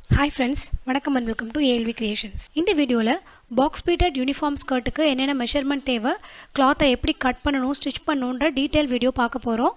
hi friends வணக்கம் and welcome to ALV creations இந்த வீடியோவில் பாக்ஸ் பீட்டட் யூனிஃபார்ம் ஸ்கர்ட்டுக்கு என்னென்ன மெஷர்மெண்ட் தேவை கிளாத்தை எப்படி கட் பண்ணணும் ஸ்டிச் பண்ணணுன்ற டீட்டெயில் வீடியோ பார்க்க போகிறோம்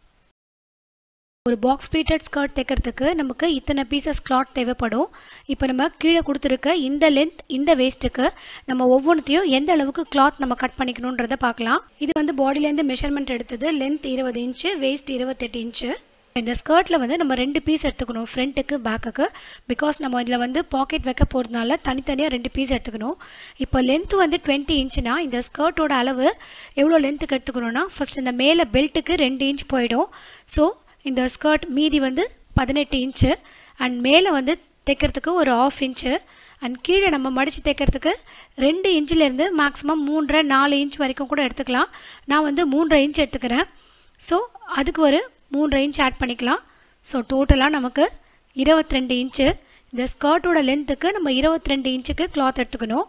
ஒரு பாக்ஸ் பீட்டட் ஸ்கர்ட் தைக்கிறதுக்கு நமக்கு இத்தனை பீசஸ் கிளாத் தேவைப்படும் இப்போ நம்ம கீழே கொடுத்துருக்க இந்த லென்த் இந்த வேஸ்ட்டுக்கு நம்ம ஒவ்வொன்றத்தையும் எந்த அளவுக்கு கிளாத் நம்ம கட் பண்ணிக்கணுன்றதை பார்க்கலாம் இது வந்து பாடியிலேருந்து மெஷர்மெண்ட் எடுத்தது லென்த் இருபது இன்ச்சு வேஸ்ட் இருபத்தெட்டு இன்ச்சு இந்த ஸ்கர்ட்டில் வந்து நம்ம ரெண்டு பீஸ் எடுத்துக்கணும் ஃப்ரண்ட்டுக்கு பேக்குக்கு பிகாஸ் நம்ம இதில் வந்து பாக்கெட் வைக்க போகிறதுனால தனித்தனியாக ரெண்டு பீஸ் எடுத்துக்கணும் இப்போ லென்த்து வந்து டுவெண்ட்டி இன்ச்சுனா இந்த ஸ்கர்ட்டோட அளவு எவ்வளோ லென்த்துக்கு எடுத்துக்கணும்னா ஃபஸ்ட் இந்த மேலே பெல்ட்டுக்கு ரெண்டு இன்ச் போயிடும் ஸோ இந்த ஸ்கர்ட் மீதி வந்து பதினெட்டு இன்ச்சு அண்ட் மேலே வந்து தைக்கிறதுக்கு ஒரு ஆஃப் இன்ச்சு அண்ட் கீழே நம்ம மடித்து தைக்கிறதுக்கு ரெண்டு இன்ச்சிலேருந்து மேக்ஸிமம் மூன்றரை நாலு இன்ச் வரைக்கும் கூட எடுத்துக்கலாம் நான் வந்து மூன்றரை இன்ச் எடுத்துக்கிறேன் ஸோ அதுக்கு ஒரு மூன்றரை இன்ச் ஆட் பண்ணிக்கலாம் ஸோ டோட்டலாக நமக்கு இருபத்தி ரெண்டு இன்ச்சு இந்த ஸ்கர்ட்டோட லென்த்துக்கு நம்ம இருபத்தி ரெண்டு இன்ச்சுக்கு கிளாத் எடுத்துக்கணும்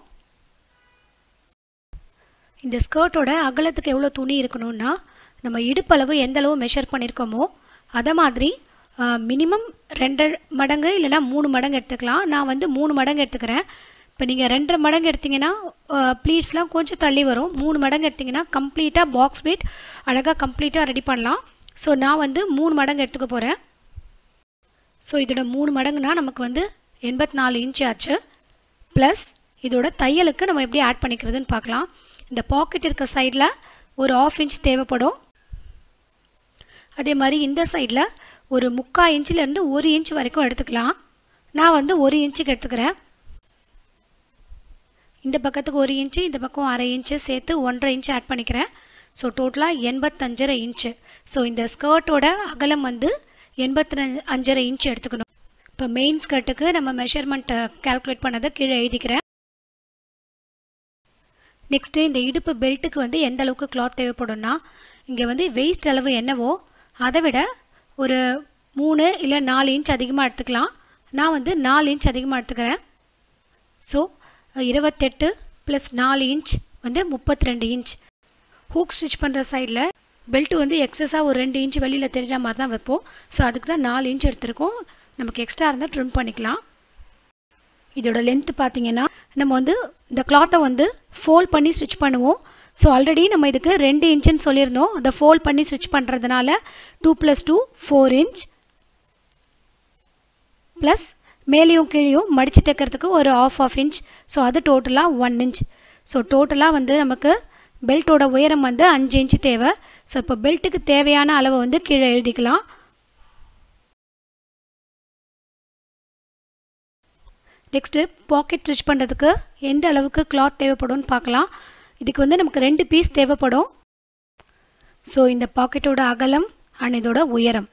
இந்த ஸ்கர்ட்டோட அகலத்துக்கு எவ்வளோ துணி இருக்கணும்னா நம்ம இடுப்பளவு எந்த அளவு மெஷர் பண்ணியிருக்கோமோ அதை மாதிரி மினிமம் ரெண்டு மடங்கு இல்லைனா மூணு மடங்கு எடுத்துக்கலாம் நான் வந்து மூணு மடங்கு எடுத்துக்கிறேன் இப்போ நீங்கள் ரெண்டரை மடங்கு எடுத்திங்கன்னா ப்ளீட்ஸ்லாம் கொஞ்சம் தள்ளி வரும் மூணு மடங்கு எடுத்திங்கன்னா கம்ப்ளீட்டாக பாக்ஸ் வெயிட் அழகாக கம்ப்ளீட்டாக ரெடி பண்ணலாம் ஸோ நான் வந்து மூணு மடங்கு எடுத்துக்க போகிறேன் ஸோ இதோட மூணு மடங்குனா நமக்கு வந்து எண்பத்தி நாலு இன்ச் ஆச்சு ப்ளஸ் இதோட தையலுக்கு நம்ம எப்படி ஆட் பண்ணிக்கிறதுன்னு பார்க்கலாம் இந்த பாக்கெட் இருக்க சைடில் ஒரு ஆஃப் இன்ச் தேவைப்படும் அதே மாதிரி இந்த சைடில் ஒரு முக்கால் இன்ச்சிலேருந்து ஒரு இன்ச் வரைக்கும் எடுத்துக்கலாம் நான் வந்து ஒரு இன்ச்சுக்கு எடுத்துக்கிறேன் இந்த பக்கத்துக்கு ஒரு இன்ச்சு இந்த பக்கம் அரை இன்ச்சு சேர்த்து ஒன்றரை இன்ச் ஆட் பண்ணிக்கிறேன் ஸோ டோட்டலாக எண்பத்தஞ்சரை இன்ச்சு ஸோ இந்த ஸ்கர்ட்டோட அகலம் வந்து எண்பத்தி அஞ்சரை இன்ச் எடுத்துக்கணும் இப்போ மெயின் ஸ்கர்ட்டுக்கு நம்ம மெஷர்மெண்ட்டை கால்குலேட் பண்ணதை கீழே எழுதிக்கிறேன் நெக்ஸ்ட்டு இந்த இடுப்பு பெல்ட்டுக்கு வந்து எந்த அளவுக்கு கிளாத் தேவைப்படும்னா இங்கே வந்து வெயிஸ்ட் அளவு என்னவோ அதை விட ஒரு மூணு இல்லை நாலு இன்ச் அதிகமாக எடுத்துக்கலாம் நான் வந்து நாலு இன்ச் அதிகமாக எடுத்துக்கிறேன் ஸோ இருபத்தெட்டு ப்ளஸ் நாலு இன்ச் வந்து முப்பத்தி ரெண்டு இன்ச் ஹூக் ஸ்டிச் பண்ணுற சைடில் பெல்ட்டு வந்து எக்ஸஸாக ஒரு ரெண்டு இன்ச் வெளியில் தெரிகிற மாதிரி தான் வைப்போம் ஸோ அதுக்கு தான் நாலு இன்ச் எடுத்திருக்கோம் நமக்கு எக்ஸ்ட்ரா இருந்தால் ட்ரிம் பண்ணிக்கலாம் இதோட லென்த்து பார்த்தீங்கன்னா நம்ம வந்து இந்த கிளாத்தை வந்து ஃபோல்ட் பண்ணி ஸ்டிச் பண்ணுவோம் ஸோ ஆல்ரெடி நம்ம இதுக்கு ரெண்டு இன்ச்சுன்னு சொல்லியிருந்தோம் அதை ஃபோல்ட் பண்ணி ஸ்டிச் பண்ணுறதுனால two plus two four inch plus மேலேயும் கீழேயும் மடித்து தைக்கிறதுக்கு ஒரு ஆஃப் ஆஃப் இன்ச் ஸோ அது டோட்டலாக ஒன் இன்ச் ஸோ டோட்டலாக வந்து நமக்கு பெல்ட்டோட உயரம் வந்து அஞ்சு இன்ச்சு தேவை ஸோ இப்போ பெல்ட்டுக்கு தேவையான அளவை வந்து கீழே எழுதிக்கலாம் நெக்ஸ்ட்டு பாக்கெட் ஸ்டிச் பண்ணுறதுக்கு எந்த அளவுக்கு கிளாத் தேவைப்படும்னு பார்க்கலாம் இதுக்கு வந்து நமக்கு ரெண்டு பீஸ் தேவைப்படும் ஸோ இந்த பாக்கெட்டோட அகலம் அண்ட் இதோட உயரம்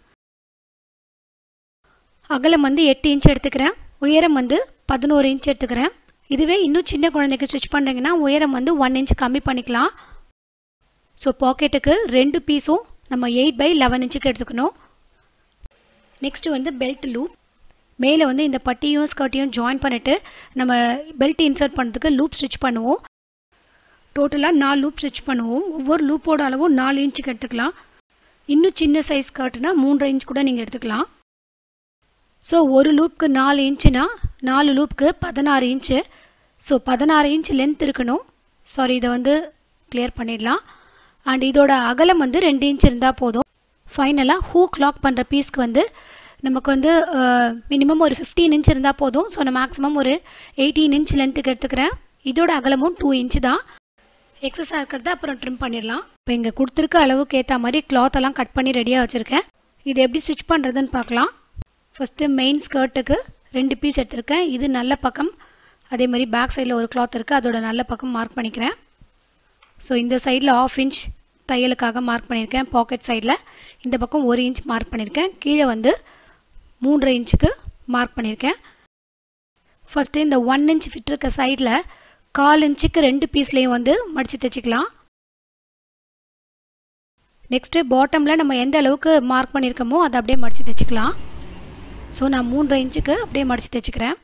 அகலம் வந்து எட்டு இன்ச் எடுத்துக்கிறேன் உயரம் வந்து பதினோரு இன்ச் எடுத்துக்கிறேன் இதுவே இன்னும் சின்ன குழந்தைக்கு ஸ்டிச் பண்ணுறீங்கன்னா உயரம் வந்து ஒன் இன்ச் கம்மி பண்ணிக்கலாம் ஸோ பாக்கெட்டுக்கு ரெண்டு பீஸும் நம்ம எயிட் பை லெவன் இன்ச்சுக்கு எடுத்துக்கணும் நெக்ஸ்ட்டு வந்து பெல்ட் லூப் மேலே வந்து இந்த பட்டியும் ஸ்கர்ட்டையும் ஜாயின் பண்ணிவிட்டு நம்ம பெல்ட் இன்சர்ட் பண்ணுறதுக்கு லூப் ஸ்டிச் பண்ணுவோம் டோட்டலாக நாலு லூப் ஸ்டிச் பண்ணுவோம் ஒவ்வொரு லூப்போட அளவும் நாலு இன்ச்சுக்கு எடுத்துக்கலாம் இன்னும் சின்ன சைஸ் ஸ்கர்ட்னா மூன்றரை இன்ச் கூட நீங்கள் எடுத்துக்கலாம் ஸோ ஒரு லூப்க்கு நாலு இன்ச்சுனா நாலு லூப்க்கு பதினாறு இன்ச்சு ஸோ பதினாறு இன்ச் லென்த் இருக்கணும் சாரி இதை வந்து கிளியர் பண்ணிடலாம் அண்ட் இதோட அகலம் வந்து ரெண்டு இன்ச் இருந்தால் போதும் ஃபைனலாக ஹூக் லாக் பண்ணுற பீஸ்க்கு வந்து நமக்கு வந்து மினிமம் ஒரு ஃபிஃப்டீன் இன்ச் இருந்தால் போதும் ஸோ நான் மேக்ஸிமம் ஒரு எயிட்டீன் இன்ச் லென்த்துக்கு எடுத்துக்கிறேன் இதோட அகலமும் டூ இன்ச்சு தான் எக்ஸஸாக இருக்கிறத அப்புறம் ட்ரிம் பண்ணிடலாம் இப்போ இங்கே கொடுத்துருக்க அளவுக்கு ஏற்ற மாதிரி கிளாத் எல்லாம் கட் பண்ணி ரெடியாக வச்சுருக்கேன் இது எப்படி ஸ்டிச் பண்ணுறதுன்னு பார்க்கலாம் ஃபஸ்ட்டு மெயின் ஸ்கர்ட்டுக்கு ரெண்டு பீஸ் எடுத்திருக்கேன் இது நல்ல பக்கம் அதே மாதிரி பேக் சைடில் ஒரு கிளாத் இருக்குது அதோட நல்ல பக்கம் மார்க் பண்ணிக்கிறேன் ஸோ இந்த சைடில் ஆஃப் இன்ச் தையலுக்காக மார்க் பண்ணியிருக்கேன் பாக்கெட் சைடில் இந்த பக்கம் ஒரு இன்ச் மார்க் பண்ணியிருக்கேன் கீழே வந்து மூன்றரை இன்ச்சுக்கு மார்க் பண்ணியிருக்கேன் ஃபஸ்ட்டு இந்த ஒன் இன்ச் ஃபிட் இருக்க சைடில் கால் இன்ச்சுக்கு ரெண்டு பீஸ்லேயும் வந்து மடித்து தைச்சிக்கலாம் நெக்ஸ்ட்டு பாட்டமில் நம்ம எந்த அளவுக்கு மார்க் பண்ணியிருக்கோமோ அதை அப்படியே மடித்து தைச்சிக்கலாம் ஸோ நான் மூன்றரை இன்ச்சுக்கு அப்படியே மடித்து தைச்சிக்கிறேன்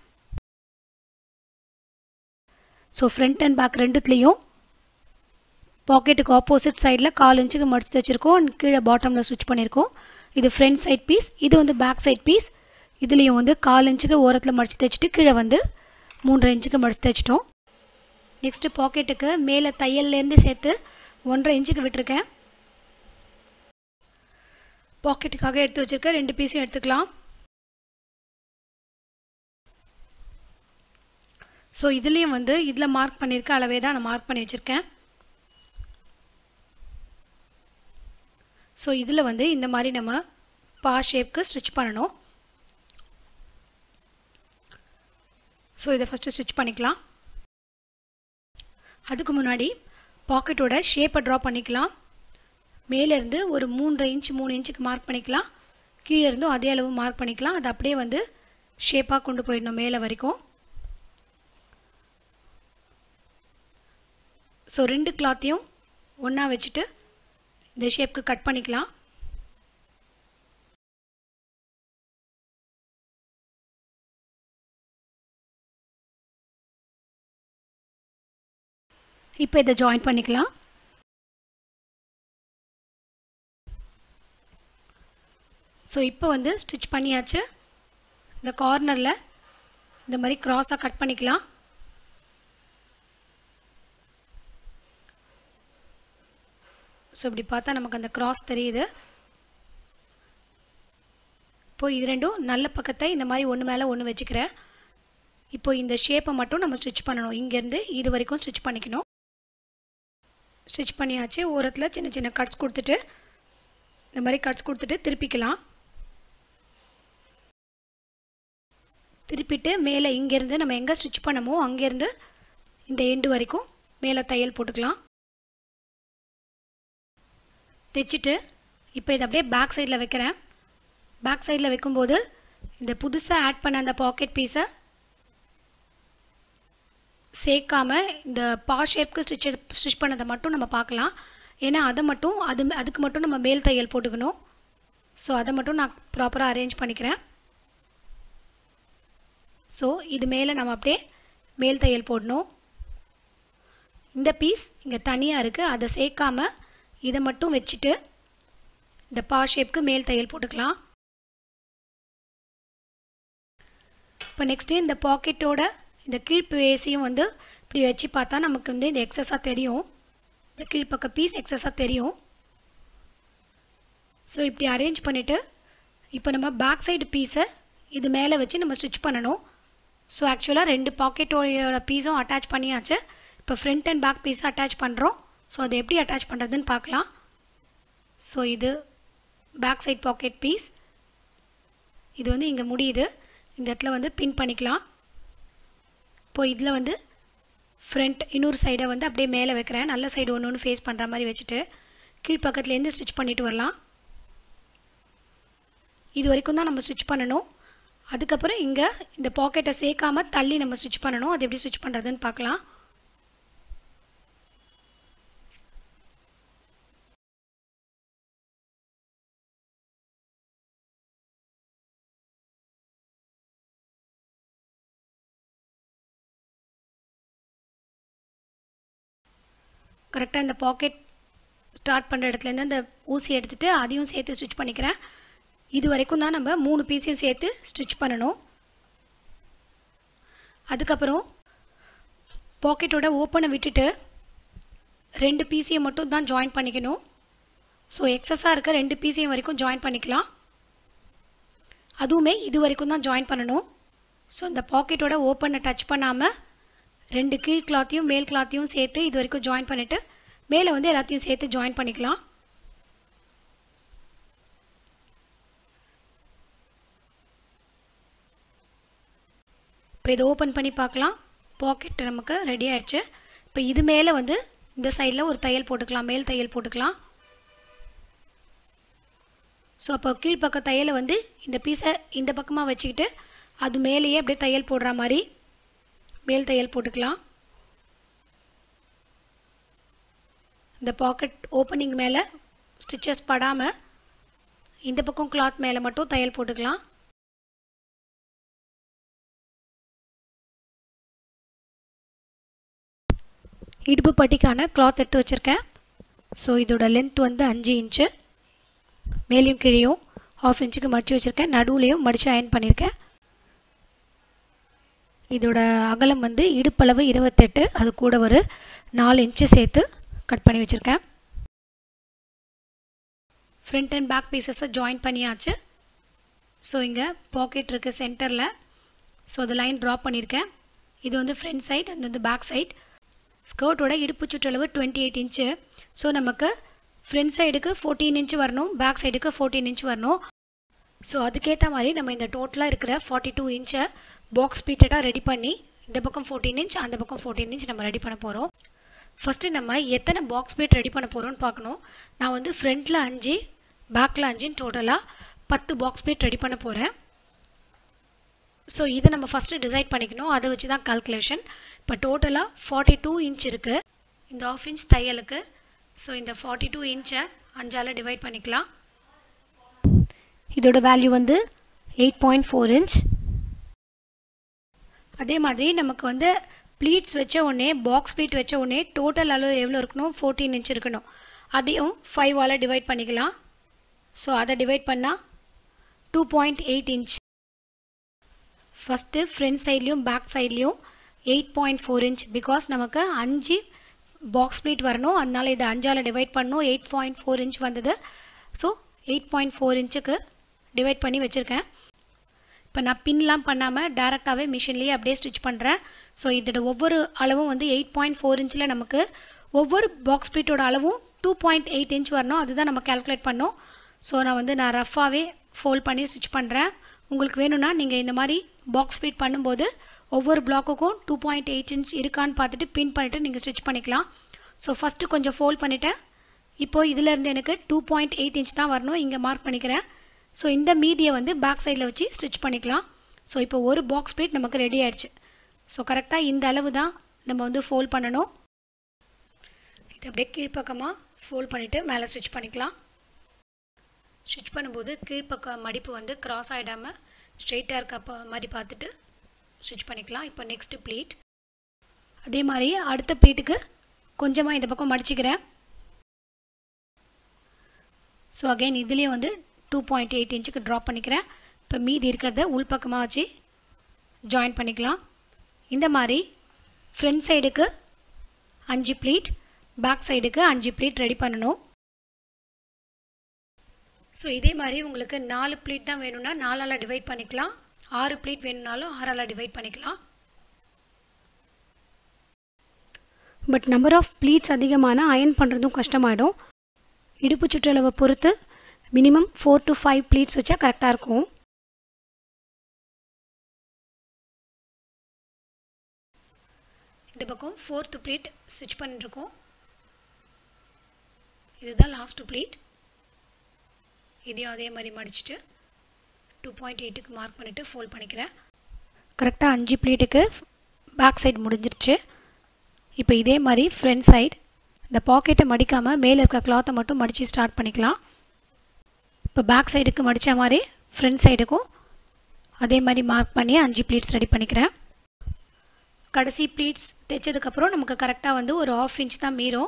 ஸோ ஃப்ரண்ட் அண்ட் பேக் ரெண்டுத்துலேயும் பாக்கெட்டுக்கு ஆப்போசிட் சைடில் கால் இன்ச்சுக்கு மடித்து தைச்சிருக்கோம் அண்ட் கீழே பாட்டமில் ஸ்டிச் பண்ணியிருக்கோம் இது ஃப்ரண்ட் சைட் பீஸ் இது வந்து பேக் சைட் பீஸ் இதுலேயும் வந்து கால் இன்ச்சுக்கு ஓரத்தில் மடித்து தைச்சிட்டு கீழே வந்து மூன்றரை இன்ச்சுக்கு மடித்து தைச்சிட்டோம் நெக்ஸ்ட்டு பாக்கெட்டுக்கு மேலே தையல்லேருந்து சேர்த்து ஒன்றரை இன்ச்சுக்கு விட்டுருக்கேன் பாக்கெட்டுக்காக எடுத்து வச்சுருக்கேன் ரெண்டு பீஸும் எடுத்துக்கலாம் ஸோ இதுலேயும் வந்து இதில் மார்க் பண்ணியிருக்க அளவே தான் நான் மார்க் பண்ணி வச்சுருக்கேன் ஸோ இதில் வந்து இந்த மாதிரி நம்ம பா ஷேப்க்கு ஸ்டிச் பண்ணணும் ஸோ இதை ஃபஸ்ட்டு ஸ்டிச் பண்ணிக்கலாம் அதுக்கு முன்னாடி பாக்கெட்டோட ஷேப்பை ட்ரா பண்ணிக்கலாம் மேலேருந்து ஒரு மூன்றரை இன்ச் மூணு இன்ச்சுக்கு மார்க் பண்ணிக்கலாம் கீழே இருந்தும் அதே அளவு மார்க் பண்ணிக்கலாம் அது அப்படியே வந்து ஷேப்பாக கொண்டு போயிடணும் மேலே வரைக்கும் ஸோ ரெண்டு கிளாத்தையும் ஒன்றா வச்சுட்டு இந்த ஷேப்க்கு கட் பண்ணிக்கலாம் இப்போ இதை ஜாயின் பண்ணிக்கலாம் ஸோ இப்போ வந்து ஸ்டிச் பண்ணியாச்சு இந்த கார்னரில் இந்த மாதிரி க்ராஸாக கட் பண்ணிக்கலாம் ஸோ இப்படி பார்த்தா நமக்கு அந்த க்ராஸ் தெரியுது இப்போது இது ரெண்டும் நல்ல பக்கத்தை இந்த மாதிரி ஒன்று மேலே ஒன்று வச்சுக்கிறேன் இப்போ இந்த ஷேப்பை மட்டும் நம்ம ஸ்டிச் பண்ணணும் இங்கேருந்து இது வரைக்கும் ஸ்டிச் பண்ணிக்கணும் ஸ்டிச் பண்ணியாச்சு ஓரத்தில் சின்ன சின்ன கட்ஸ் கொடுத்துட்டு இந்த மாதிரி கட்ஸ் கொடுத்துட்டு திருப்பிக்கலாம் திருப்பிட்டு மேலே இங்கேருந்து நம்ம எங்கே ஸ்டிச் பண்ணமோ அங்கேருந்து இந்த எண்டு வரைக்கும் மேலே தையல் போட்டுக்கலாம் தைச்சிட்டு இப்போ இதை அப்படியே பேக் சைடில் வைக்கிறேன் பேக் சைடில் வைக்கும்போது இந்த புதுசாக ஆட் பண்ண அந்த பாக்கெட் பீஸை சேர்க்காம இந்த பா ஷேப்க்கு ஸ்டிச் ஸ்டிச் பண்ணதை மட்டும் நம்ம பார்க்கலாம் ஏன்னா அதை மட்டும் அது அதுக்கு மட்டும் நம்ம மேல் தையல் போட்டுக்கணும் ஸோ அதை மட்டும் நான் ப்ராப்பராக அரேஞ்ச் பண்ணிக்கிறேன் ஸோ இது மேலே நம்ம அப்படியே மேல் தையல் போடணும் இந்த பீஸ் இங்கே தனியாக இருக்குது அதை சேர்க்காம இதை மட்டும் வச்சுட்டு இந்த பா ஷேப்க்கு மேல் தையல் போட்டுக்கலாம் இப்போ நெக்ஸ்ட்டு இந்த பாக்கெட்டோட இந்த கீழ்ப்பேசியும் வந்து இப்படி வச்சு பார்த்தா நமக்கு வந்து இந்த எக்ஸஸாக தெரியும் இந்த கீழ்ப்பக்க பீஸ் எக்ஸஸாக தெரியும் ஸோ இப்படி அரேஞ்ச் பண்ணிவிட்டு இப்போ நம்ம பேக் சைடு பீஸை இது மேலே வச்சு நம்ம ஸ்டிச் பண்ணணும் ஸோ ஆக்சுவலாக ரெண்டு பாக்கெட்டோட பீஸும் அட்டாச் பண்ணியாச்சு இப்போ ஃப்ரண்ட் அண்ட் பேக் பீஸை அட்டாச் பண்ணுறோம் ஸோ அதை எப்படி அட்டாச் பண்ணுறதுன்னு பார்க்கலாம் ஸோ இது பேக் சைட் பாக்கெட் பீஸ் இது வந்து இங்கே முடியுது இந்த இடத்துல வந்து பின் பண்ணிக்கலாம் இப்போ இதில் வந்து ஃப்ரண்ட் இன்னொரு சைடை வந்து அப்படியே மேலே வைக்கிறேன் நல்ல சைடு ஒன்று ஒன்று ஃபேஸ் பண்ணுற மாதிரி வச்சுட்டு கீழ்ப்பக்கத்துலேருந்து ஸ்டிச் பண்ணிட்டு வரலாம் இது வரைக்கும் தான் நம்ம ஸ்டிச் பண்ணணும் அதுக்கப்புறம் இங்கே இந்த பாக்கெட்டை சேர்க்காம தள்ளி நம்ம ஸ்டிச் பண்ணணும் அது எப்படி ஸ்டிச் பண்ணுறதுன்னு பார்க்கலாம் கரெக்டாக இந்த பாக்கெட் ஸ்டார்ட் பண்ணுற இடத்துலேருந்து அந்த ஊசி எடுத்துகிட்டு அதையும் சேர்த்து ஸ்டிச் பண்ணிக்கிறேன் இது வரைக்கும் தான் நம்ம மூணு பீஸையும் சேர்த்து ஸ்டிச் பண்ணணும் அதுக்கப்புறம் பாக்கெட்டோட ஓப்பனை விட்டுட்டு ரெண்டு பீஸையும் மட்டும் தான் ஜாயின் பண்ணிக்கணும் ஸோ எக்ஸஸாக இருக்க ரெண்டு பீஸையும் வரைக்கும் ஜாயின் பண்ணிக்கலாம் அதுவுமே இது வரைக்கும் தான் ஜாயின் பண்ணணும் ஸோ இந்த பாக்கெட்டோட ஓப்பனை டச் பண்ணாமல் ரெண்டு கீழ் கிளாத்தையும் மேல் கிளாத்தையும் சேர்த்து இது வரைக்கும் ஜாயின் பண்ணிவிட்டு மேலே வந்து எல்லாத்தையும் சேர்த்து ஜாயின் பண்ணிக்கலாம் இப்போ இதை ஓப்பன் பண்ணி பார்க்கலாம் பாக்கெட் நமக்கு ரெடி ஆயிடுச்சு இப்போ இது மேலே வந்து இந்த சைடில் ஒரு தையல் போட்டுக்கலாம் மேல் தையல் போட்டுக்கலாம் ஸோ அப்போ கீழ்ப்பக்க தையலை வந்து இந்த பீஸை இந்த பக்கமாக வச்சுக்கிட்டு அது மேலேயே அப்படியே தையல் போடுற மாதிரி மேல் தையல் போட்டுக்கலாம் இந்த பாக்கெட் ஓப்பனிங் மேலே ஸ்டிச்சஸ் படாமல் இந்த பக்கம் கிளாத் மேலே மட்டும் தையல் போட்டுக்கலாம் இடுப்பு பட்டிக்கான கிளாத் எடுத்து வச்சுருக்கேன் ஸோ இதோட லென்த் வந்து அஞ்சு இன்ச்சு மேலேயும் கீழேயும் ஆஃப் இன்ச்சுக்கு மடித்து வச்சுருக்கேன் நடுவுலையும் மடித்து அயன் பண்ணியிருக்கேன் இதோட அகலம் வந்து இடுப்பளவு இருபத்தெட்டு அது கூட ஒரு நாலு இன்ச்சு சேர்த்து கட் பண்ணி வச்சுருக்கேன் ஃப்ரண்ட் அண்ட் பேக் பீசஸை ஜாயின் பண்ணியாச்சு ஸோ இங்கே பாக்கெட் இருக்குது சென்டரில் ஸோ அது லைன் ட்ரா பண்ணியிருக்கேன் இது வந்து ஃப்ரண்ட் சைட் அது வந்து பேக் சைட் ஸ்கர்ட்டோட இடுப்பு சுற்றளவு டுவெண்ட்டி எயிட் இன்ச்சு ஸோ நமக்கு ஃப்ரண்ட் சைடுக்கு ஃபோர்டீன் இன்ச்சு வரணும் பேக் சைடுக்கு ஃபோர்டீன் இன்ச் வரணும் ஸோ அதுக்கேற்ற மாதிரி நம்ம இந்த டோட்டலாக இருக்கிற ஃபார்ட்டி டூ இன்ச்சை பாக்ஸ் பீட்டடாக ரெடி பண்ணி இந்த பக்கம் ஃபோர்டீன் இன்ச் அந்த பக்கம் ஃபோர்டீன் இன்ச் நம்ம ரெடி பண்ண போகிறோம் ஃபஸ்ட்டு நம்ம எத்தனை பாக்ஸ் பீட் ரெடி பண்ண போகிறோம்னு பார்க்கணும் நான் வந்து ஃப்ரண்ட்டில் அஞ்சு பேக்கில் அஞ்சுன்னு டோட்டலாக பத்து பாக்ஸ் பீட் ரெடி பண்ண போகிறேன் ஸோ இதை நம்ம ஃபஸ்ட்டு டிசைட் பண்ணிக்கணும் அதை வச்சு தான் கால்குலேஷன் இப்போ டோட்டலாக ஃபார்ட்டி டூ இன்ச் இருக்குது இந்த ஆஃப் இன்ச் தையலுக்கு ஸோ இந்த ஃபார்ட்டி டூ இன்ச்சை அஞ்சால் டிவைட் பண்ணிக்கலாம் இதோட வேல்யூ வந்து எயிட் பாயிண்ட் ஃபோர் இன்ச் அதே மாதிரி நமக்கு வந்து ப்ளீட்ஸ் வச்ச உடனே பாக்ஸ் ப்ளீட் வச்ச உடனே டோட்டல் அளவு எவ்வளோ இருக்கணும் ஃபோர்டீன் இன்ச் இருக்கணும் அதையும் ஃபைவால் டிவைட் பண்ணிக்கலாம் ஸோ அதை டிவைட் பண்ணால் two point eight inch first front சைட்லேயும் பேக் சைட்லேயும் eight point four inch because நமக்கு அஞ்சு பாக்ஸ் ப்ளீட் வரணும் அதனால் இதை அஞ்சால் டிவைட் பண்ணணும் எயிட் பாயிண்ட் ஃபோர் இன்ச் வந்தது ஸோ எயிட் பாயிண்ட் ஃபோர் இன்ச்சுக்கு டிவைட் பண்ணி வச்சுருக்கேன் இப்போ நான் பின்லாம் பண்ணாமல் டேரெக்டாகவே மிஷின்லேயே அப்படியே ஸ்டிச் பண்ணுறேன் ஸோ இதோட ஒவ்வொரு அளவும் வந்து எயிட் பாயிண்ட் ஃபோர் இன்ச்சில் நமக்கு ஒவ்வொரு பாக்ஸ் ப்ளீட்டோட அளவும் டூ பாயிண்ட் எயிட் இன்ச் வரணும் அதுதான் நம்ம கேல்குலேட் பண்ணோம் ஸோ நான் வந்து நான் ரஃபாகவே ஃபோல்ட் பண்ணி ஸ்டிச் பண்ணுறேன் உங்களுக்கு வேணும்னா நீங்கள் இந்த மாதிரி பாக்ஸ் ப்ளீட் பண்ணும்போது ஒவ்வொரு பிளாக்குக்கும் டூ பாயிண்ட் எயிட் இன்ச் இருக்கான்னு பார்த்துட்டு பின் பண்ணிவிட்டு நீங்கள் ஸ்டிச் பண்ணிக்கலாம் ஸோ ஃபஸ்ட்டு கொஞ்சம் ஃபோல்ட் பண்ணிவிட்டேன் இப்போது இதிலேருந்து எனக்கு டூ பாயிண்ட் எயிட் இன்ச் தான் வரணும் இங்கே மார்க் பண்ணிக்கிறேன் ஸோ இந்த மீதியை வந்து பேக் சைடில் வச்சு ஸ்டிச் பண்ணிக்கலாம் ஸோ இப்போ ஒரு பாக்ஸ் ப்ளீட் நமக்கு ரெடி ஆயிடுச்சு ஸோ கரெக்டாக இந்த அளவு தான் நம்ம வந்து ஃபோல்ட் பண்ணணும் இது அப்படியே கீழ்ப்பக்கமாக ஃபோல்ட் பண்ணிவிட்டு மேலே ஸ்டிச் பண்ணிக்கலாம் ஸ்டிச் பண்ணும்போது கீழ்ப்பக்க மடிப்பு வந்து க்ராஸ் ஆகிடாமல் ஸ்ட்ரெயிட்டாக இருக்க மாதிரி பார்த்துட்டு ஸ்டிச் பண்ணிக்கலாம் இப்போ நெக்ஸ்ட்டு ப்ளீட் அதே மாதிரி அடுத்த ப்ளீட்டுக்கு கொஞ்சமாக இந்த பக்கம் மடிச்சுக்கிறேன் ஸோ அகைன் இதுலேயே வந்து டூ பாயிண்ட் எயிட் இன்ச்சுக்கு ட்ராப் பண்ணிக்கிறேன் இப்போ மீதி இருக்கிறத உள்பக்கமாக வச்சு ஜாயின் பண்ணிக்கலாம் இந்த மாதிரி ஃப்ரண்ட் சைடுக்கு அஞ்சு ப்ளீட் பேக் சைடுக்கு அஞ்சு ப்ளீட் ரெடி பண்ணணும் ஸோ இதே மாதிரி உங்களுக்கு நாலு ப்ளீட் தான் வேணும்னா நாலால் டிவைட் பண்ணிக்கலாம் ஆறு ப்ளீட் வேணும்னாலும் ஆறால் டிவைட் பண்ணிக்கலாம் பட் நம்பர் ஆஃப் ப்ளீட்ஸ் அதிகமான அயன் பண்ணுறதும் கஷ்டமாயிடும் இடுப்பு சுற்றளவை பொறுத்து minimum four to five pleats வச்சா கரெக்டாக இருக்கும் இந்த பக்கம் ஃபோர்த்து ப்ளீட் ஸ்டிச் பண்ணிட்டுருக்கோம் இதுதான் லாஸ்ட்டு ப்ளீட் இதையும் அதே மாதிரி மடிச்சுட்டு டூ பாயிண்ட் எயிட்டுக்கு மார்க் பண்ணிவிட்டு ஃபோல்ட் பண்ணிக்கிறேன் கரெக்டாக அஞ்சு ப்ளீட்டுக்கு பேக் சைடு முடிஞ்சிருச்சு இப்போ இதே மாதிரி ஃப்ரண்ட் சைடு இந்த பாக்கெட்டை மடிக்காமல் மேலே இருக்க கிளாத்தை மட்டும் மடித்து ஸ்டார்ட் பண்ணிக்கலாம் இப்போ பேக் சைடுக்கு மடித்த மாதிரி ஃப்ரண்ட் சைடுக்கும் அதே மாதிரி மார்க் பண்ணி அஞ்சு ப்ளீட்ஸ் ரெடி பண்ணிக்கிறேன் கடைசி ப்ளீட்ஸ் தைச்சதுக்கப்புறம் நமக்கு கரெக்டாக வந்து ஒரு ஆஃப் இன்ச் தான் மீறும்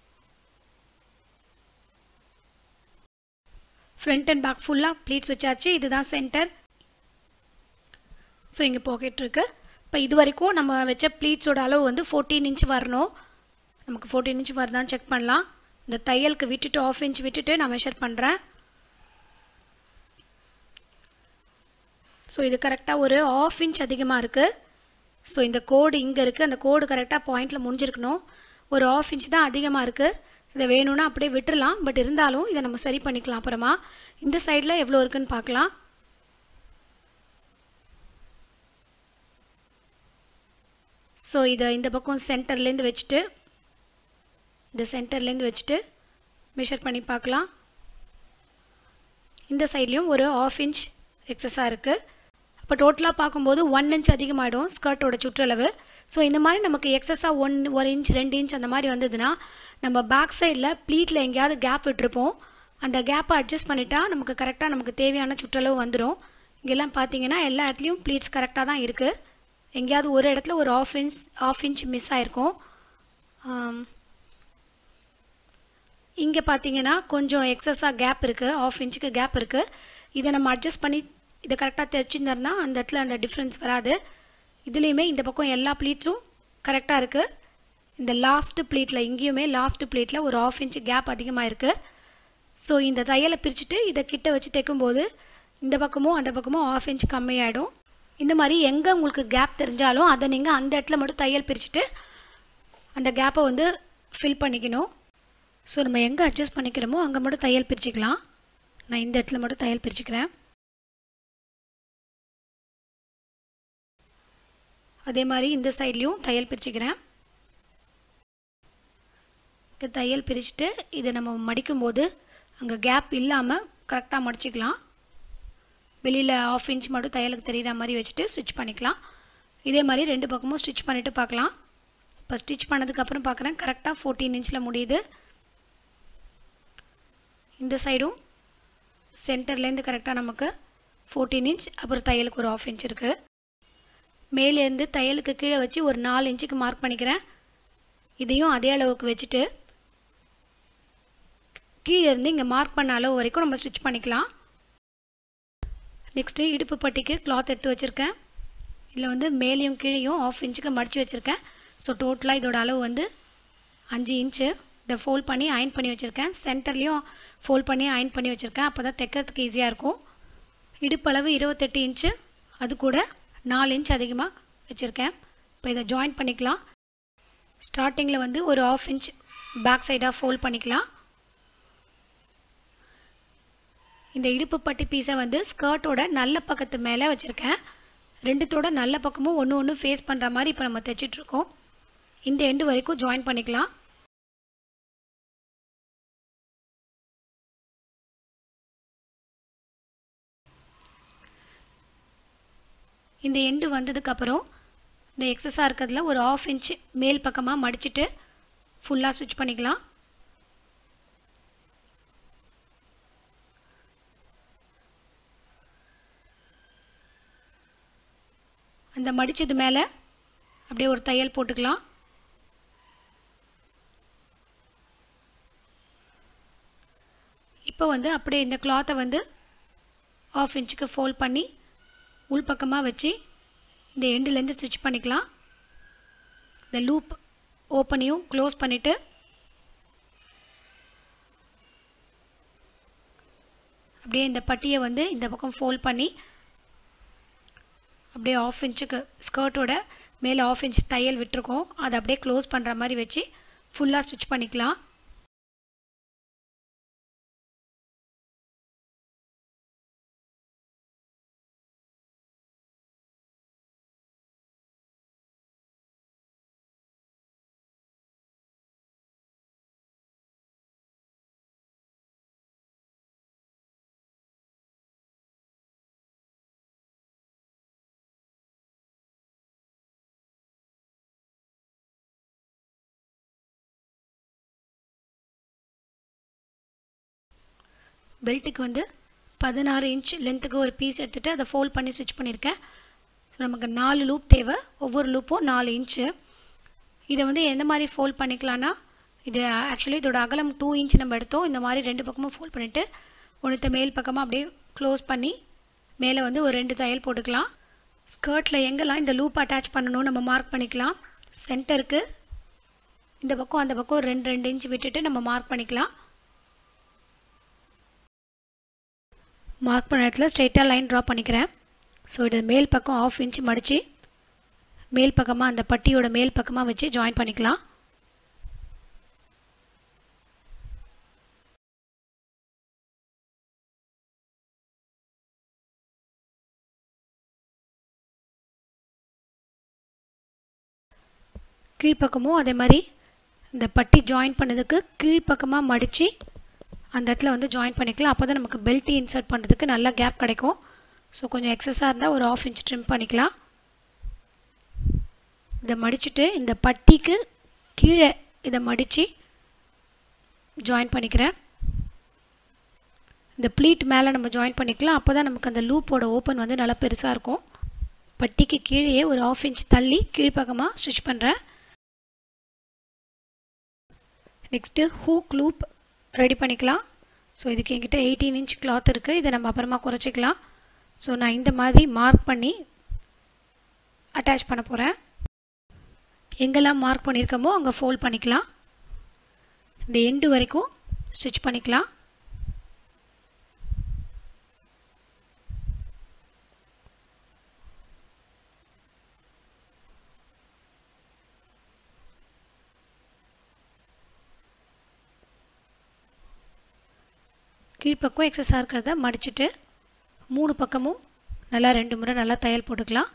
ஃப்ரண்ட் அண்ட் பேக் ஃபுல்லாக ப்ளீட்ஸ் வச்சாச்சு இதுதான் சென்டர் ஸோ இங்கே பாக்கெட் இருக்குது இப்போ இது வரைக்கும் நம்ம வச்ச ப்ளீட்ஸோட அளவு வந்து ஃபோர்டீன் இன்ச் வரணும் நமக்கு ஃபோர்டீன் இன்ச் வருதான்னு செக் பண்ணலாம் இந்த தையலுக்கு விட்டுட்டு ஆஃப் இன்ச் விட்டுட்டு நான் மெஷர் பண்ணுறேன் ஸோ இது கரெக்டாக ஒரு ஆஃப் இன்ச் அதிகமாக இருக்குது ஸோ இந்த கோடு இங்கே இருக்குது அந்த கோடு கரெக்டாக பாயிண்டில் முடிஞ்சிருக்கணும் ஒரு ஆஃப் இன்ச் தான் அதிகமாக இருக்குது இதை வேணும்னா அப்படியே விட்டுறலாம் பட் இருந்தாலும் இதை நம்ம சரி பண்ணிக்கலாம் அப்புறமா இந்த சைடில் எவ்வளோ இருக்குன்னு பார்க்கலாம் ஸோ இதை இந்த பக்கம் சென்டர்லேருந்து வச்சுட்டு இந்த சென்டர்லேருந்து வச்சுட்டு மெஷர் பண்ணி பார்க்கலாம் இந்த சைட்லேயும் ஒரு ஆஃப் இன்ச் எக்ஸஸாக இருக்குது அப்போ டோட்டலாக பார்க்கும்போது ஒன் இன்ச் அதிகமாகிடும் ஸ்கர்ட்டோட சுற்றளவு ஸோ இந்த மாதிரி நமக்கு எக்ஸஸாக ஒன் ஒரு இன்ச் ரெண்டு இன்ச் அந்த மாதிரி வந்ததுன்னா நம்ம பேக் சைடில் ப்ளீட்டில் எங்கேயாவது கேப் விட்டுருப்போம் அந்த கேப்பை அட்ஜஸ்ட் பண்ணிட்டா நமக்கு கரெக்டாக நமக்கு தேவையான சுற்றளவு வந்துடும் இங்கெல்லாம் பார்த்தீங்கன்னா எல்லா இடத்துலையும் ப்ளீட்ஸ் கரெக்டாக தான் இருக்குது எங்கேயாவது ஒரு இடத்துல ஒரு half inch half inch miss ஆகிருக்கும் இங்கே பார்த்தீங்கன்னா கொஞ்சம் எக்ஸஸாக கேப் இருக்குது ஆஃப் இன்ச்சுக்கு கேப் இருக்குது இதை நம்ம அட்ஜஸ்ட் பண்ணி இதை கரெக்டாக தைச்சிருந்தோம்னா அந்த இடத்துல அந்த டிஃப்ரென்ஸ் வராது இதுலேயுமே இந்த பக்கம் எல்லா ப்ளீட்ஸும் கரெக்டாக இருக்குது இந்த லாஸ்ட்டு ப்ளீட்டில் இங்கேயுமே லாஸ்ட்டு ப்ளீட்டில் ஒரு ஆஃப் இன்ச்சு கேப் அதிகமாக இருக்குது ஸோ இந்த தையலை பிரிச்சுட்டு இதை கிட்ட வச்சு தைக்கும்போது இந்த பக்கமும் அந்த பக்கமும் ஆஃப் இன்ச் கம்மியாயிடும் இந்த மாதிரி எங்கே உங்களுக்கு கேப் தெரிஞ்சாலும் அதை நீங்கள் அந்த இடத்துல மட்டும் தையல் பிரிச்சுட்டு அந்த கேப்பை வந்து ஃபில் பண்ணிக்கணும் ஸோ நம்ம எங்கே அட்ஜஸ்ட் பண்ணிக்கிறோமோ அங்கே மட்டும் தையல் பிரிச்சுக்கலாம் நான் இந்த இடத்துல மட்டும் தையல் பிரிச்சுக்கிறேன் அதே மாதிரி இந்த சைட்லேயும் தையல் பிரிச்சுக்கிறேன் தையல் பிரிச்சுட்டு இதை நம்ம மடிக்கும்போது அங்கே கேப் இல்லாமல் கரெக்டாக மடிச்சிக்கலாம் வெளியில் ஆஃப் இன்ச் மட்டும் தையலுக்கு தெரிகிற மாதிரி வச்சுட்டு ஸ்டிச் பண்ணிக்கலாம் இதே மாதிரி ரெண்டு பக்கமும் ஸ்டிச் பண்ணிவிட்டு பார்க்கலாம் இப்போ ஸ்டிச் பண்ணதுக்கப்புறம் பார்க்குறேன் கரெக்டாக ஃபோர்டீன் இன்ச்சில் முடியுது இந்த சைடும் சென்டர்லேருந்து கரெக்டாக நமக்கு ஃபோர்டீன் இன்ச் அப்புறம் தையலுக்கு ஒரு ஆஃப் இன்ச் இருக்குது மேலேருந்து தையலுக்கு கீழே வச்சு ஒரு நாலு இன்ச்சுக்கு மார்க் பண்ணிக்கிறேன் இதையும் அதே அளவுக்கு வச்சுட்டு கீழே இருந்து இங்கே மார்க் பண்ண அளவு வரைக்கும் நம்ம ஸ்டிச் பண்ணிக்கலாம் நெக்ஸ்ட்டு இடுப்பு பட்டிக்கு கிளாத் எடுத்து வச்சுருக்கேன் இதில் வந்து மேலேயும் கீழேயும் ஆஃப் இன்ச்சுக்கு மடித்து வச்சுருக்கேன் ஸோ டோட்டலாக இதோட அளவு வந்து அஞ்சு இன்ச்சு இதை ஃபோல்ட் பண்ணி அயன் பண்ணி வச்சுருக்கேன் சென்டர்லேயும் ஃபோல்ட் பண்ணி அயன் பண்ணி வச்சுருக்கேன் அப்போ தான் தைக்கிறதுக்கு ஈஸியாக இருக்கும் இடுப்பளவு இருபத்தெட்டு இன்ச்சு அது கூட நாலு இன்ச் அதிகமாக வச்சுருக்கேன் இப்போ இதை ஜாயின் பண்ணிக்கலாம் ஸ்டார்டிங்கில் வந்து ஒரு ஆஃப் இன்ச் பேக் சைடாக ஃபோல்ட் பண்ணிக்கலாம் இந்த இடுப்பு பட்டி பீஸை வந்து ஸ்கர்ட்டோட நல்ல பக்கத்து மேலே வச்சுருக்கேன் ரெண்டுத்தோட நல்ல பக்கமும் ஒன்று ஒன்று ஃபேஸ் பண்ணுற மாதிரி இப்போ நம்ம தைச்சிட்ருக்கோம் இந்த எண்டு வரைக்கும் ஜாயின் பண்ணிக்கலாம் இந்த எண்டு வந்ததுக்கப்புறம் இந்த எக்ஸஸாக இருக்கிறதுல ஒரு ஆஃப் இன்ச் மேல் பக்கமாக மடிச்சுட்டு ஃபுல்லாக ஸ்டிச் பண்ணிக்கலாம் அந்த மடித்தது மேலே அப்படியே ஒரு தையல் போட்டுக்கலாம் இப்போ வந்து அப்படியே இந்த கிளாத்தை வந்து ஆஃப் இன்ச்சுக்கு ஃபோல்ட் பண்ணி உள் பக்கமாக வச்சு இந்த எண்டுலேருந்து ஸ்டிச் பண்ணிக்கலாம் இந்த லூப் ஓப்பனையும் க்ளோஸ் பண்ணிவிட்டு அப்படியே இந்த பட்டியை வந்து இந்த பக்கம் ஃபோல்ட் பண்ணி அப்படியே ஆஃப் இன்ச்சுக்கு ஸ்கர்ட்டோட மேலே ஆஃப் இன்ச் தையல் விட்டுருக்கோம் அதை அப்படியே க்ளோஸ் பண்ணுற மாதிரி வச்சு ஃபுல்லாக ஸ்டிச் பண்ணிக்கலாம் பெல்ட்டுக்கு வந்து பதினாறு இன்ச் லென்த்துக்கு ஒரு பீஸ் எடுத்துகிட்டு அதை ஃபோல்ட் பண்ணி ஸ்டிச் பண்ணியிருக்கேன் ஸோ நமக்கு நாலு லூப் தேவை ஒவ்வொரு லூப்பும் நாலு இன்ச்சு இதை வந்து எந்த மாதிரி ஃபோல்ட் பண்ணிக்கலான்னா இது ஆக்சுவலி இதோட அகலம் டூ இன்ச் நம்ம எடுத்தோம் இந்த மாதிரி ரெண்டு பக்கமும் ஃபோல்ட் பண்ணிவிட்டு ஒன்றுத்த மேல் பக்கமாக அப்படியே க்ளோஸ் பண்ணி மேலே வந்து ஒரு ரெண்டு தையல் போட்டுக்கலாம் ஸ்கர்ட்டில் எங்கெல்லாம் இந்த லூப் அட்டாச் பண்ணணும் நம்ம மார்க் பண்ணிக்கலாம் சென்டருக்கு இந்த பக்கம் அந்த பக்கம் ரெண்டு ரெண்டு இன்ச் விட்டுட்டு நம்ம மார்க் பண்ணிக்கலாம் மார்க் பண்ண இடத்துல ஸ்ட்ரெயிட்டாக லைன் ட்ரா பண்ணிக்கிறேன் ஸோ இது மேல் பக்கம் ஆஃப் இன்ச் மடித்து மேல் பக்கமாக அந்த பட்டியோட மேல் பக்கமாக வச்சு ஜாயின் பண்ணிக்கலாம் கீழ்ப்பக்கமும் அதே மாதிரி இந்த பட்டி ஜாயின் பண்ணதுக்கு கீழ்ப்பக்கமாக மடித்து அந்த இடத்துல வந்து ஜாயின் பண்ணிக்கலாம் அப்போ தான் நமக்கு பெல்ட்டி இன்சர்ட் பண்ணுறதுக்கு நல்லா கேப் கிடைக்கும் ஸோ கொஞ்சம் எக்ஸஸாக இருந்தால் ஒரு ஆஃப் இன்ச் ட்ரிம் பண்ணிக்கலாம் இதை மடிச்சுட்டு இந்த பட்டிக்கு கீழே இதை மடித்து ஜாயின் பண்ணிக்கிறேன் இந்த ப்ளீட் மேலே நம்ம ஜாயின் பண்ணிக்கலாம் அப்போ தான் நமக்கு அந்த லூப்போட ஓப்பன் வந்து நல்லா பெருசாக இருக்கும் பட்டிக்கு கீழேயே ஒரு ஆஃப் இன்ச் தள்ளி கீழ்ப்பக்கமாக ஸ்டிச் பண்ணுறேன் நெக்ஸ்ட்டு ஹூக் லூப் ரெடி பண்ணிக்கலாம் ஸோ இதுக்கு என்கிட்ட எயிட்டீன் இன்ச் கிளாத் இருக்குது இதை நம்ம அப்புறமா குறைச்சிக்கலாம் ஸோ நான் இந்த மாதிரி மார்க் பண்ணி அட்டாச் பண்ண போகிறேன் எங்கெல்லாம் மார்க் பண்ணியிருக்கோமோ அங்கே ஃபோல்ட் பண்ணிக்கலாம் இந்த எண்டு வரைக்கும் ஸ்டிச் பண்ணிக்கலாம் கீழ்ப்பக்கம் எக்ஸஸாக இருக்கிறத மடிச்சுட்டு மூணு பக்கமும் நல்லா ரெண்டு முறை நல்லா தையல் போட்டுக்கலாம்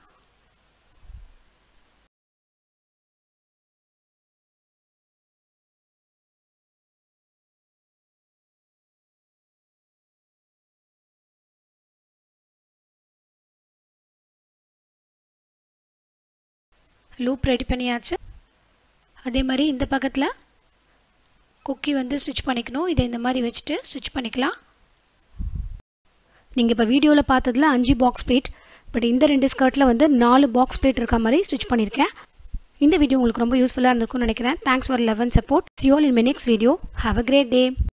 லூப் ரெடி பண்ணியாச்சு அதே மாதிரி இந்த பக்கத்தில் குக்கி வந்து ஸ்டிச் பண்ணிக்கணும் இதை இந்த மாதிரி வச்சுட்டு ஸ்டிச் பண்ணிக்கலாம் நீங்கள் இப்போ வீடியோவில் பார்த்ததில் அஞ்சு பாக்ஸ் பிளேட் பட் இந்த ரெண்டு ஸ்கர்ட்டில் வந்து நாலு பாக்ஸ் பிளேட் இருக்க மாதிரி ஸ்டிச் பண்ணியிருக்கேன் இந்த வீடியோ உங்களுக்கு ரொம்ப யூஸ்ஃபுல்லாக இருந்திருக்கும்னு நினைக்கிறேன் thanks for eleven support see you all in my next video have a great day